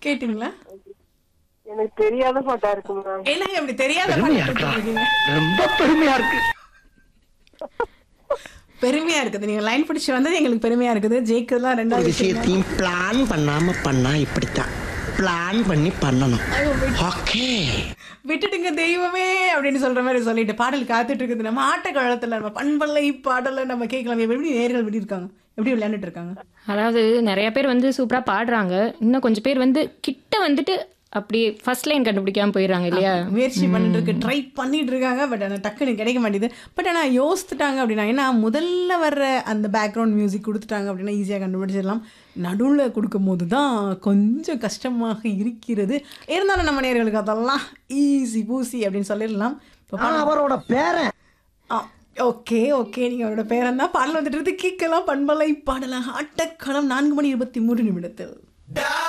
கேட்டீங்களா எனக்கு தெரியாத பாட்டா இருக்கு மேம் என்னங்க அப்படி தெரியாத பாட்டு கேட்டிருக்கீங்க? ரொம்ப பெருமையா இருக்கு பெருமையா இருக்குது நீங்க லைன் பிடிச்சு வந்தது எங்களுக்கு பெருமையா இருக்குது ஜெயிக்கிறதுலாம் ரெண்டாவது விஷயம் விஷயத்தையும் பிளான் பண்ணாம பண்ணா இப்படித்தான் பிளான் பண்ணி பண்ணணும் ஓகே விட்டுட்டுங்க தெய்வமே அப்படின்னு சொல்ற மாதிரி சொல்லிட்டு பாடல் காத்துட்டு இருக்குது நம்ம ஆட்ட காலத்துல நம்ம பண்பலை பாடலை நம்ம கேட்கலாம் எப்படி நேர்கள் எப்படி இருக்காங்க எப்படி விளையாண்டுட்டு இருக்காங்க அதாவது நிறைய பேர் வந்து சூப்பரா பாடுறாங்க இன்னும் கொஞ்சம் பேர் வந்து கிட்ட வந்துட்டு அப்படி ஃபர்ஸ்ட் லைன் கண்டுபிடிக்காம போயிடுறாங்க இல்லையா முயற்சி பண்ணிட்டு இருக்கு ட்ரை பண்ணிட்டு இருக்காங்க பட் ஆனால் டக்குன்னு கிடைக்க மாட்டேது பட் ஆனால் யோசித்துட்டாங்க அப்படின்னா ஏன்னா முதல்ல வர்ற அந்த பேக்ரவுண்ட் மியூசிக் கொடுத்துட்டாங்க அப்படின்னா ஈஸியாக கண்டுபிடிச்சிடலாம் நடுவில் கொடுக்கும் போது தான் கொஞ்சம் கஷ்டமாக இருக்கிறது இருந்தாலும் நம்ம நேர்களுக்கு அதெல்லாம் ஈஸி பூசி அப்படின்னு சொல்லிடலாம் இப்போ நான் அவரோட பேரன் ஓகே ஓகே நீங்கள் அவரோட பேரன் தான் பாடல் வந்துட்டு இருக்கு கேட்கலாம் பண்பலை பாடலாம் ஆட்டக்களம் நான்கு மணி இருபத்தி மூணு நிமிடத்தில்